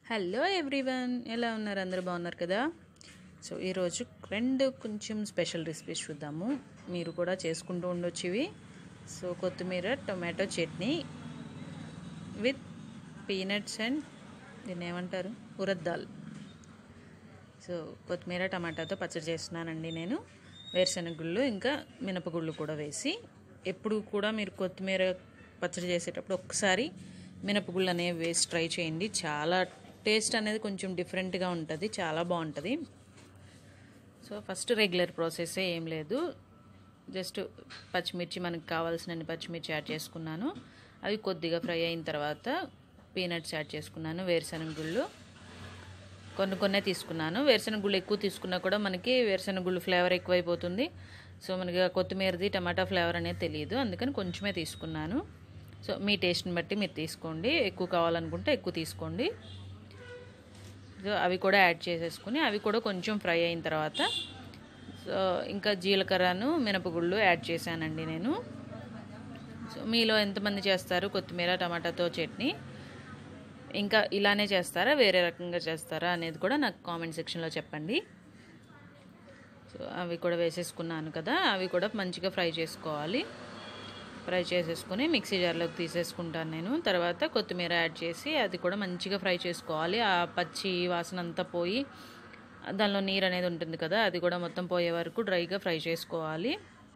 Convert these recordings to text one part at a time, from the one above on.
hello everyone ఎలా ఉన్నారు అందరూ బాగున్నారు కదా సో ఈరోజు రెండు కొంచెం స్పెషల్ రెసిపీస్ చూద్దాము మీరు కూడా చేసుకుంటూ ఉండొచ్చు ఇవి సో కొత్తిమీర tomato chutney with peanuts and దీన్ని ఏమంటారు ఉరద్ దాల్ సో కొత్తిమీర టమాటాతో పచ్చడి చేస్తున్నానండి నేను వేరుశనగ గుళ్ళు ఇంకా మినపగుళ్ళు కూడా వేసి ఎప్పుడు కూడా మీరు కొత్తిమీర పచ్చడి చేసేటప్పుడు ఒక్కసారి మినపగుళ్ళు అనేవి వేసి ట్రై చేయండి చాలా టేస్ట్ అనేది కొంచెం డిఫరెంట్గా ఉంటుంది చాలా బాగుంటుంది సో ఫస్ట్ రెగ్యులర్ ప్రాసెస్ ఏం లేదు జస్ట్ పచ్చిమిర్చి మనకు కావాల్సిన పచ్చిమిర్చి యాడ్ చేసుకున్నాను అవి కొద్దిగా ఫ్రై అయిన తర్వాత పీనట్స్ యాడ్ చేసుకున్నాను వేరుశనగ గుళ్ళు కొన్ని కొన్నే తీసుకున్నాను వేరుశనగ గుళ్ళు ఎక్కువ తీసుకున్నా కూడా మనకి వేరుశనగ గుళ్ళు ఫ్లేవర్ ఎక్కువైపోతుంది సో మనకి కొత్తిమీరది టమాటా ఫ్లేవర్ అనేది తెలియదు అందుకని కొంచెమే తీసుకున్నాను సో మీ టేస్ట్ని బట్టి మీరు తీసుకోండి ఎక్కువ కావాలనుకుంటే ఎక్కువ తీసుకోండి సో అవి కూడా యాడ్ చేసేసుకుని అవి కూడా కొంచెం ఫ్రై అయిన తర్వాత సో ఇంకా జీలకర్రను మినపగుళ్ళు యాడ్ చేశానండి నేను సో మీలో ఎంతమంది చేస్తారు కొత్తిమీర టమాటాతో చట్నీ ఇంకా ఇలానే చేస్తారా వేరే రకంగా చేస్తారా అనేది కూడా నాకు కామెంట్ సెక్షన్లో చెప్పండి సో అవి కూడా వేసేసుకున్నాను కదా అవి కూడా మంచిగా ఫ్రై చేసుకోవాలి ఫ్రై చేసేసుకుని మిక్సీ జార్లోకి తీసేసుకుంటాను నేను తర్వాత కొత్తిమీర యాడ్ చేసి అది కూడా మంచిగా ఫ్రై చేసుకోవాలి ఆ పచ్చి వాసన అంతా పోయి దానిలో నీరు అనేది ఉంటుంది కదా అది కూడా మొత్తం పోయే వరకు డ్రైగా ఫ్రై చేసుకోవాలి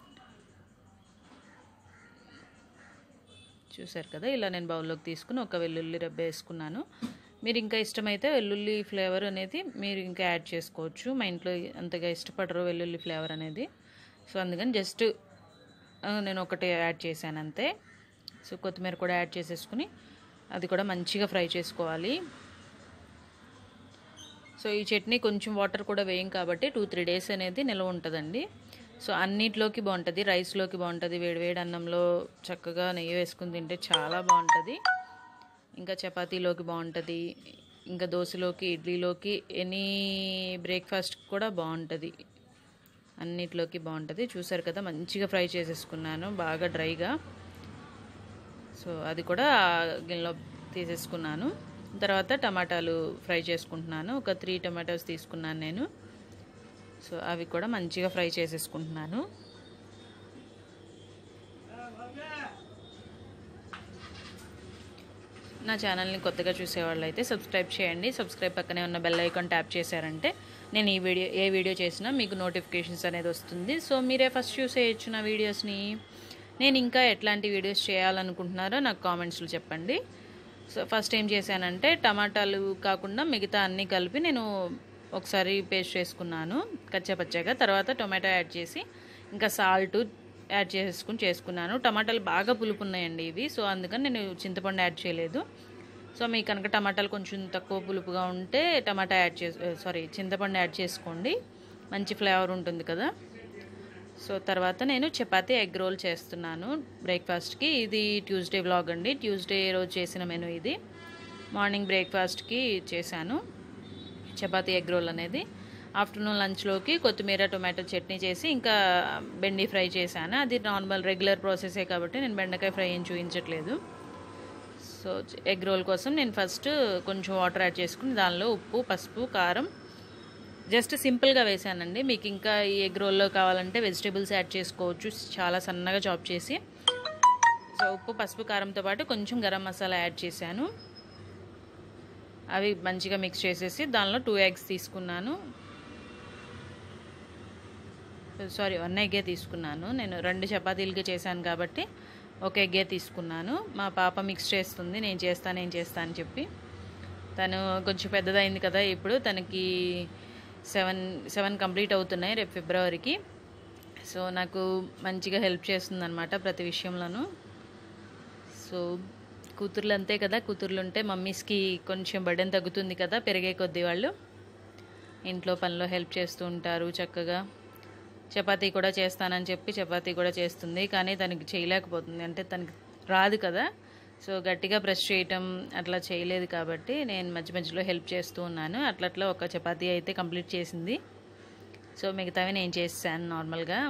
చూసారు కదా ఇలా నేను బౌల్లోకి తీసుకుని ఒక వెల్లుల్లి రెబ్బ వేసుకున్నాను మీరు ఇంకా ఇష్టమైతే వెల్లుల్లి ఫ్లేవర్ అనేది మీరు ఇంకా యాడ్ చేసుకోవచ్చు మా ఇంట్లో అంతగా ఇష్టపడరు వెల్లుల్లి ఫ్లేవర్ అనేది సో అందుకని జస్ట్ నేను ఒకటి యాడ్ చేశాను అంతే సో కొత్తిమీర కూడా యాడ్ చేసేసుకుని అది కూడా మంచిగా ఫ్రై చేసుకోవాలి సో ఈ చట్నీ కొంచెం వాటర్ కూడా వేయం కాబట్టి టూ త్రీ డేస్ అనేది నిల్వ ఉంటుందండి సో అన్నిట్లోకి బాగుంటుంది రైస్లోకి బాగుంటుంది వేడివేడి అన్నంలో చక్కగా నెయ్యి వేసుకుని తింటే చాలా బాగుంటుంది ఇంకా చపాతీలోకి బాగుంటుంది ఇంకా దోశలోకి ఇడ్లీలోకి ఎనీ బ్రేక్ఫాస్ట్ కూడా బాగుంటుంది అన్నిట్లోకి బాగుంటుంది చూసారు కదా మంచిగా ఫ్రై చేసేసుకున్నాను బాగా డ్రైగా సో అది కూడా గిన్నెలో తీసేసుకున్నాను తర్వాత టమాటాలు ఫ్రై చేసుకుంటున్నాను ఒక త్రీ టమాటోస్ తీసుకున్నాను నేను సో అవి కూడా మంచిగా ఫ్రై చేసేసుకుంటున్నాను నా ఛానల్ని కొత్తగా చూసేవాళ్ళు అయితే సబ్స్క్రైబ్ చేయండి సబ్స్క్రైబ్ పక్కనే ఉన్న బెల్ ఐకాన్ ట్యాప్ చేశారంటే నేను ఈ వీడియో ఏ వీడియో చేసినా మీకు నోటిఫికేషన్స్ అనేది వస్తుంది సో మీరే ఫస్ట్ చూసేయచ్చు నా వీడియోస్ని నేను ఇంకా ఎట్లాంటి వీడియోస్ చేయాలనుకుంటున్నారో నాకు కామెంట్స్లో చెప్పండి సో ఫస్ట్ ఏం చేశానంటే టమాటాలు కాకుండా మిగతా అన్నీ కలిపి నేను ఒకసారి పేస్ట్ చేసుకున్నాను కచ్చాపచ్చాగా తర్వాత టొమాటో యాడ్ చేసి ఇంకా సాల్ట్ యాడ్ చేసుకుని చేసుకున్నాను టమాటాలు బాగా పులుపు ఉన్నాయండి ఇవి సో అందుకని నేను చింతపండు యాడ్ చేయలేదు సో మీకు కనుక టమాటాలు కొంచెం తక్కువ పులుపుగా ఉంటే టమాటా యాడ్ చేసి సారీ చింతపండు యాడ్ చేసుకోండి మంచి ఫ్లేవర్ ఉంటుంది కదా సో తర్వాత నేను చపాతీ ఎగ్ రోల్ చేస్తున్నాను బ్రేక్ఫాస్ట్కి ఇది ట్యూస్డే వ్లాగ్ అండి ట్యూస్డే రోజు చేసిన మెను ఇది మార్నింగ్ బ్రేక్ఫాస్ట్కి చేశాను చపాతీ ఎగ్ రోల్ అనేది ఆఫ్టర్నూన్ లంచ్లోకి కొత్తిమీర టొమాటో చట్నీ చేసి ఇంకా బెండి ఫ్రై చేశాను అది నార్మల్ రెగ్యులర్ ప్రాసెసే కాబట్టి నేను బెండకాయ ఫ్రై ఏం చూపించట్లేదు సో ఎగ్ రోల్ కోసం నేను ఫస్ట్ కొంచెం వాటర్ యాడ్ చేసుకుని దానిలో ఉప్పు పసుపు కారం జస్ట్ సింపుల్గా వేసానండి మీకు ఇంకా ఈ ఎగ్ రోల్లో కావాలంటే వెజిటేబుల్స్ యాడ్ చేసుకోవచ్చు చాలా సన్నగా చాప్ చేసి సో ఉప్పు పసుపు కారంతో పాటు కొంచెం గరం మసాలా యాడ్ చేశాను అవి మంచిగా మిక్స్ చేసేసి దానిలో టూ ఎగ్స్ తీసుకున్నాను సారీ వన్ ఎగ్గే తీసుకున్నాను నేను రెండు చపాతీలకి చేశాను కాబట్టి ఒక ఎగ్గే తీసుకున్నాను మా పాప మిక్స్ చేస్తుంది నేను చేస్తాను నేను చేస్తాను అని చెప్పి తను కొంచెం పెద్దదైంది కదా ఇప్పుడు తనకి సెవెన్ సెవెన్ కంప్లీట్ అవుతున్నాయి రేపు ఫిబ్రవరికి సో నాకు మంచిగా హెల్ప్ చేస్తుంది అనమాట ప్రతి విషయంలోనూ సో కూతుర్లు అంతే కదా కూతుర్లు ఉంటే మమ్మీస్కి కొంచెం బర్డెన్ తగ్గుతుంది కదా పెరిగే కొద్దీ వాళ్ళు ఇంట్లో పనిలో హెల్ప్ చేస్తూ ఉంటారు చక్కగా చపాతీ కూడా చేస్తానని చెప్పి చపాతీ కూడా చేస్తుంది కానీ తనకి చేయలేకపోతుంది అంటే తనకి రాదు కదా సో గట్టిగా ప్రెస్ చేయటం అట్లా చేయలేదు కాబట్టి నేను మధ్య మధ్యలో హెల్ప్ చేస్తూ ఉన్నాను అట్లా అట్లా ఒక చపాతీ అయితే కంప్లీట్ చేసింది సో మిగతావి నేను చేసాను నార్మల్గా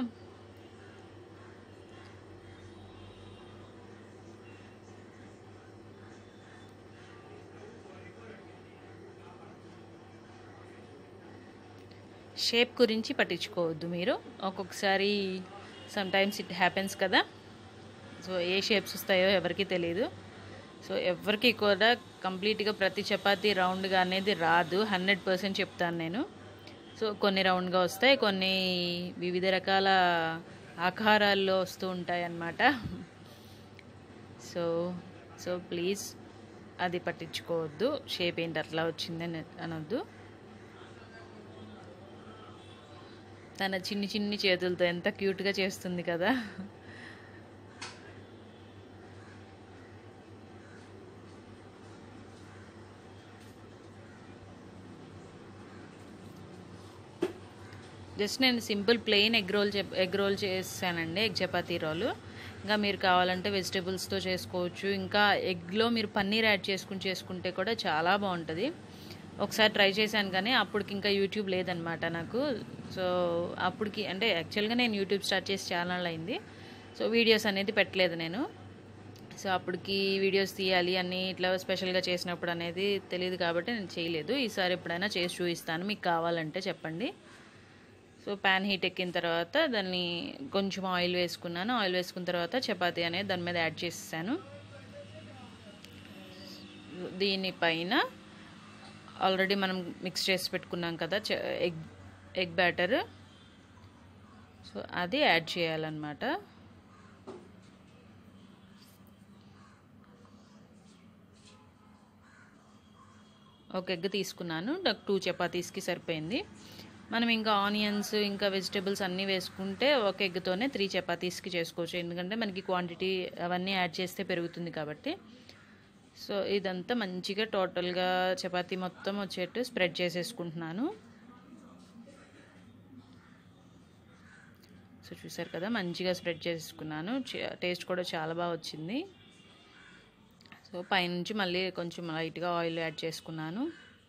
షేప్ గురించి పట్టించుకోవద్దు మీరు ఒక్కొక్కసారి సమ్ టైమ్స్ ఇట్ హ్యాపెన్స్ కదా సో ఏ షేప్స్ వస్తాయో ఎవరికి తెలియదు సో ఎవరికి కూడా కంప్లీట్గా ప్రతి చపాతీ రౌండ్గా అనేది రాదు హండ్రెడ్ పర్సెంట్ చెప్తాను నేను సో కొన్ని రౌండ్గా వస్తాయి కొన్ని వివిధ రకాల ఆకారాల్లో వస్తూ ఉంటాయి అన్నమాట సో సో ప్లీజ్ అది పట్టించుకోవద్దు షేప్ ఏంటి అట్లా వచ్చిందని అనొద్దు తన చిన్ని చిన్ని చేతులతో ఎంత క్యూట్గా చేస్తుంది కదా జస్ట్ నేను సింపుల్ ప్లెయిన్ ఎగ్ రోల్ చెప్ ఎగ్ రోల్ చేశానండి ఎగ్ చపాతీ రోలు ఇంకా మీరు కావాలంటే వెజిటేబుల్స్తో చేసుకోవచ్చు ఇంకా ఎగ్లో మీరు పన్నీర్ యాడ్ చేసుకుని చేసుకుంటే కూడా చాలా బాగుంటుంది ఒకసారి ట్రై చేశాను కానీ అప్పటికి ఇంకా యూట్యూబ్ లేదనమాట నాకు సో అప్పటికి అంటే యాక్చువల్గా నేను యూట్యూబ్ స్టార్ట్ చేసి ఛానల్ అయింది సో వీడియోస్ అనేది పెట్టలేదు నేను సో అప్పటికి వీడియోస్ తీయాలి అన్ని ఇట్లా స్పెషల్గా చేసినప్పుడు అనేది తెలియదు కాబట్టి నేను చేయలేదు ఈసారి ఎప్పుడైనా చేసి చూపిస్తాను మీకు కావాలంటే చెప్పండి సో ప్యాన్ హీట్ ఎక్కిన తర్వాత దాన్ని కొంచెం ఆయిల్ వేసుకున్నాను ఆయిల్ వేసుకున్న తర్వాత చపాతీ అనేది దాని మీద యాడ్ చేసేసాను దీనిపైన ఆల్రెడీ మనం మిక్స్ చేసి పెట్టుకున్నాం కదా ఎగ్ ఎగ్ బ్యాటర్ సో అది యాడ్ చేయాలన్నమాట ఒక ఎగ్ తీసుకున్నాను నాకు టూ చపాతీస్కి సరిపోయింది మనం ఇంకా ఆనియన్స్ ఇంకా వెజిటేబుల్స్ అన్నీ వేసుకుంటే ఒక ఎగ్తోనే త్రీ చపాతీస్కి చేసుకోవచ్చు ఎందుకంటే మనకి క్వాంటిటీ అవన్నీ యాడ్ చేస్తే పెరుగుతుంది కాబట్టి సో ఇదంతా మంచిగా టోటల్గా చపాతీ మొత్తం వచ్చేట్టు స్ప్రెడ్ చేసేసుకుంటున్నాను సో చూసారు కదా మంచిగా స్ప్రెడ్ చేసుకున్నాను టేస్ట్ కూడా చాలా బాగా వచ్చింది సో పైనుంచి మళ్ళీ కొంచెం లైట్గా ఆయిల్ యాడ్ చేసుకున్నాను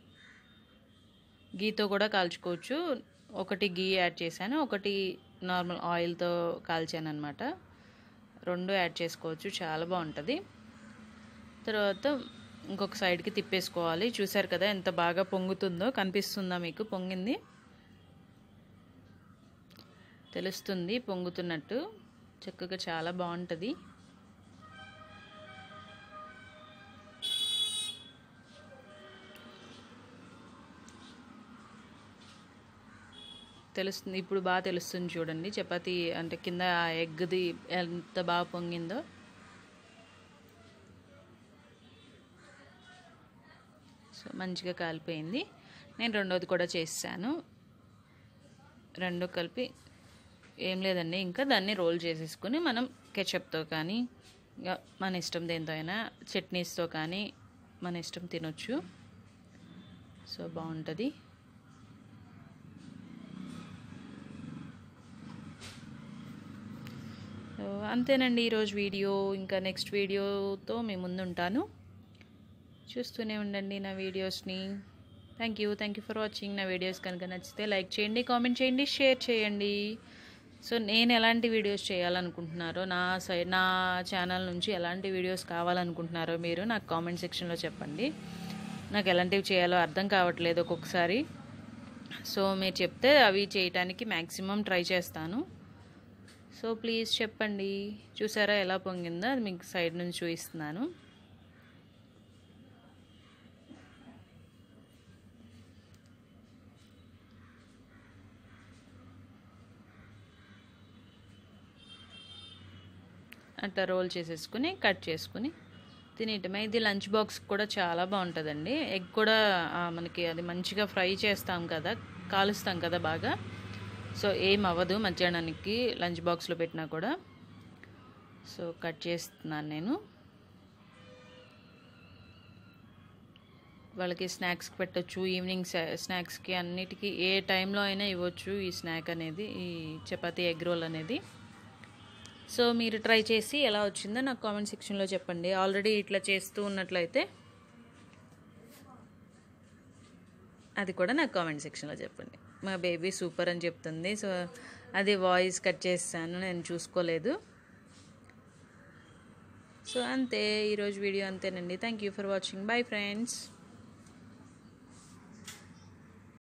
గీతో కూడా కాల్చుకోవచ్చు ఒకటి గీ యాడ్ చేశాను ఒకటి నార్మల్ ఆయిల్తో కాల్చాను అనమాట రెండు యాడ్ చేసుకోవచ్చు చాలా బాగుంటుంది తర్వాత ఇంకొక సైడ్కి తిప్పేసుకోవాలి చూసారు కదా ఎంత బాగా పొంగుతుందో కనిపిస్తుందా మీకు పొంగింది తెలుస్తుంది పొంగుతున్నట్టు చక్కగా చాలా బాగుంటుంది తెలుస్తుంది ఇప్పుడు బాగా తెలుస్తుంది చూడండి చపాతీ అంటే కింద ఎగ్ది ఎంత బాగా పొంగిందో సో మంచిగా కాలిపోయింది నేను రెండోది కూడా చేసాను రెండు కలిపి ఏం లేదండి ఇంకా దాన్ని రోల్ చేసేసుకుని మనం కెచప్తో కానీ ఇంకా మన ఇష్టం దేంతో అయినా చట్నీస్తో కానీ మన ఇష్టం తినొచ్చు సో బాగుంటుంది సో అంతేనండి ఈరోజు వీడియో ఇంకా నెక్స్ట్ వీడియోతో మీ ముందు ఉంటాను చూస్తూనే ఉండండి నా వీడియోస్ని thank you thank you for watching నా వీడియోస్ కనుక నచ్చితే లైక్ చేయండి కామెంట్ చేయండి షేర్ చేయండి సో నేను ఎలాంటి వీడియోస్ చేయాలనుకుంటున్నారో నా సైడ్ నా ఛానల్ నుంచి ఎలాంటి వీడియోస్ కావాలనుకుంటున్నారో మీరు నాకు కామెంట్ సెక్షన్లో చెప్పండి నాకు ఎలాంటివి చేయాలో అర్థం కావట్లేదు ఒక్కొక్కసారి సో మీరు చెప్తే అవి చేయటానికి మ్యాక్సిమం ట్రై చేస్తాను సో ప్లీజ్ చెప్పండి చూసారా ఎలా పొంగిందో అది మీకు సైడ్ నుంచి చూపిస్తున్నాను అట్లా రోల్ చేసేసుకుని కట్ చేసుకుని తినేయటమే ఇది లంచ్ బాక్స్ కూడా చాలా బాగుంటుందండి ఎగ్ కూడా మనకి అది మంచిగా ఫ్రై చేస్తాం కదా కాలుస్తాం కదా బాగా సో ఏం అవ్వదు మధ్యాహ్నానికి లంచ్ బాక్స్లో పెట్టినా కూడా సో కట్ చేస్తున్నాను నేను వాళ్ళకి స్నాక్స్కి పెట్టచ్చు ఈవినింగ్ స్నాక్స్కి అన్నిటికీ ఏ టైంలో అయినా ఇవ్వచ్చు ఈ స్నాక్ అనేది ఈ చపాతీ ఎగ్ రోల్ అనేది సో మీరు ట్రై చేసి ఎలా వచ్చిందో నాకు కామెంట్ సెక్షన్లో చెప్పండి ఆల్రెడీ ఇట్లా చేస్తూ ఉన్నట్లయితే అది కూడా నాకు కామెంట్ సెక్షన్లో చెప్పండి మా బేబీ సూపర్ అని చెప్తుంది సో అది వాయిస్ కట్ చేస్తాను నేను చూసుకోలేదు సో అంతే ఈరోజు వీడియో అంతేనండి thank you for watching bye friends